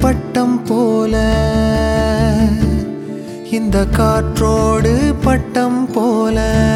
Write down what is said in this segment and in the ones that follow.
பட்டம் போல இந்த காற்றோடு பட்டம் போல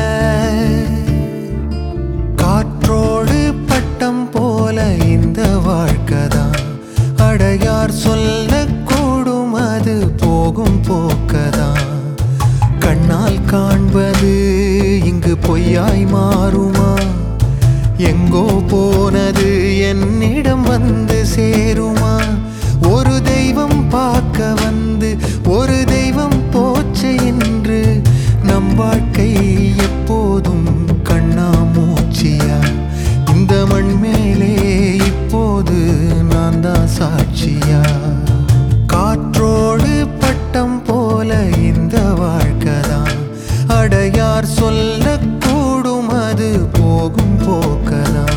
காற்றோடு பட்டம் போல இந்த வாழ்க்கைதான் அடையார் சொல்லக்கூடும் அது போகும் போக்கதான் கண்ணால் காண்பது இங்கு பொய்யாய் மாறுமா எங்கோ போனது என்னிடம் வந்து சேருமா ஒரு தெய்வம் பார்க்க வந்து ஒரு தெய்வம் போச்சு என்று நம் வாழ்க்கை எப்போதும் கண்ணாமூச்சியா இந்த மண் மேலே இப்போது நான் தான் சாட்சியா காற்றோடு பட்டம் போல இந்த வாழ்க்கைதான் அடையார் சொல்லக்கூடும் அது போகும் போக்கதான்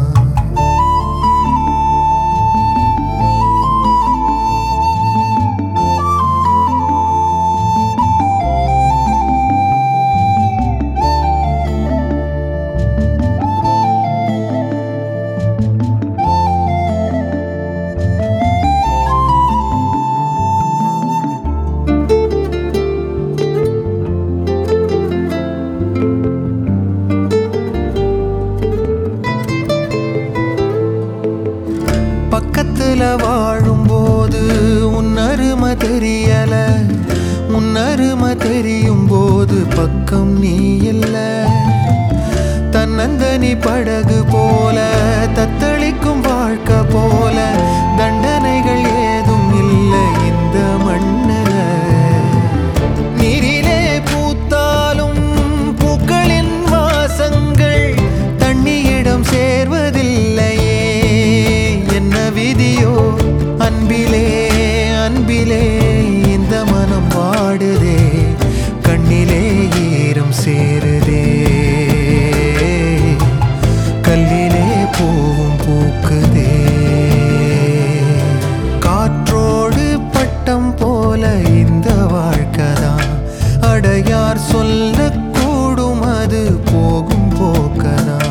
பக்கத்துல வாழும்போது உன் அருமை தெரியல உன் அருமை தெரியும் போது பக்கம் நீ இல்ல தன்னந்தனி படகு போல தத்தளிக்கும் வாழ்க்கை போல தண்டனைகள் ஏதும் இல்லை இந்த மண்ணுல நீரிலே பூத்தாலும் பூக்களின் வாசங்கள் தண்ணியிடம் சேர்வதில்லையே என்ன விதியோ அன்பிலே அன்பிலே இந்த மனம் வாடுதே கண்ணிலே ஈரம் சேருதே கல்லிலே பூவும் பூக்குதே காற்றோடு பட்டம் போல இந்த வாழ்க்கைதான் அடையார் சொல்லக்கூடும் அது போகும் போக்கதான்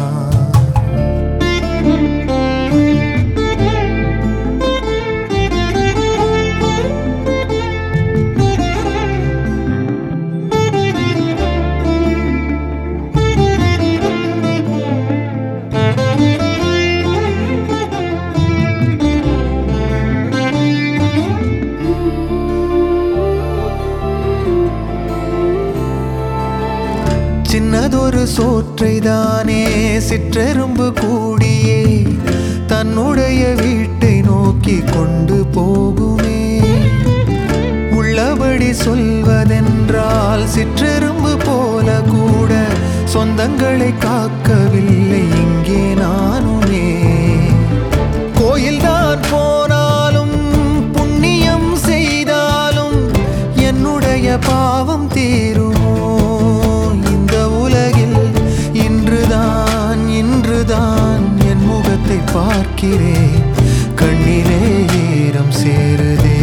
சின்னதொரு சோற்றை தானே சிற்றெரும்பு கூடியே தன்னுடைய வீட்டை நோக்கி கொண்டு போகுமே உள்ளபடி சொல்வதென்றால் சிற்றெரும்பு போல கூட சொந்தங்களை காக்கவில்லை இங்கே நானுமே கோயில்தான் போனாலும் புண்ணியம் செய்தாலும் என்னுடைய பாவம் தீருமோ இந்த உலகில் இன்றுதான் இன்றுதான் என் முகத்தை பார்க்கிறேன் கண்ணிலே ஈரம் சேருதே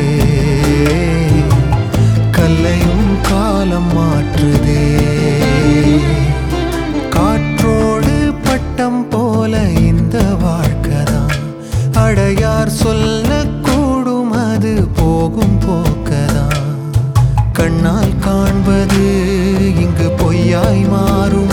கல்லையும் காலம் மாற்றுதே காற்றோடு பட்டம் போல இந்த வாழ்க்கைதான் அடையார் சொல்லக்கூடும் அது போகும் போக்கதான் கண்ணால் காண்பது இங்கு பொய்யாய் மாறும்